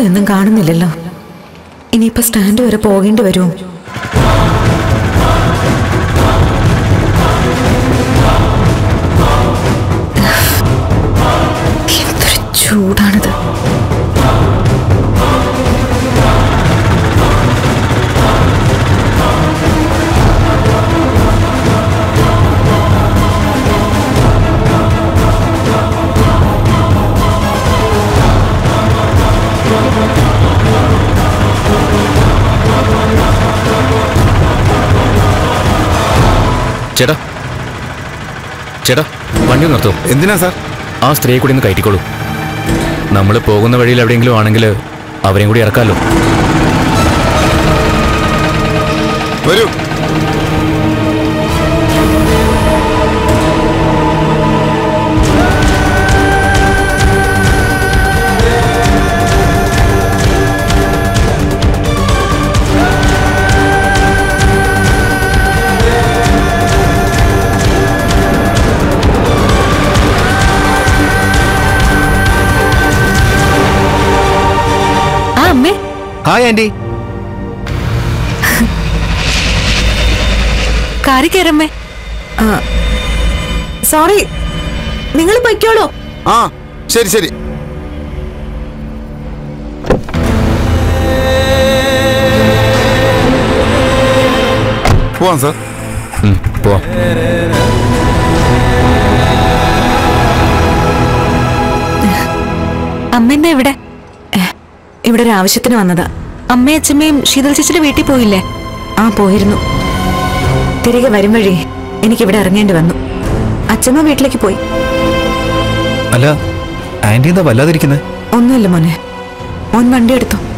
എന്നും കാണുന്നില്ലല്ലോ ഇനിയിപ്പോ സ്റ്റാൻഡ് വരെ പോകേണ്ടി വരുമോ എന്തൊരു ചൂടാണിത് ചേട്ടാ ചേട്ടാ വണ്ടി നിർത്തും എന്തിനാ സാർ ആ സ്ത്രീയെ കൂടി ഒന്ന് കയറ്റിക്കോളൂ നമ്മൾ പോകുന്ന വഴിയിൽ എവിടെയെങ്കിലും ആണെങ്കിൽ അവരെയും കൂടി ഇറക്കാമല്ലോ വരൂ ആ അമ്മേ ഹായ് ആന്റി കാറി കയറമ്മേ സോറി നിങ്ങൾ പൊയ്ക്കോളൂ ആ ശരി ശരി പോവാം സാർ ഉം, പോവാം അമ്മ എന്താ ഇവിടെ ഇവിടെ ഒരു ആവശ്യത്തിന് വന്നതാ അമ്മയും അച്ഛമ്മയും ശീതൽ ചേച്ചിയുടെ വീട്ടിൽ പോയില്ലേ ആ പോയിരുന്നു തിരികെ വരും വഴി എനിക്കിവിടെ ഇറങ്ങേണ്ടി വന്നു അച്ഛമ്മ വീട്ടിലേക്ക് പോയി അല്ല ആന്റി എന്താ വല്ലാതിരിക്കുന്നത് ഒന്നുമില്ല മോനെ മോൻ വണ്ടി എടുത്തു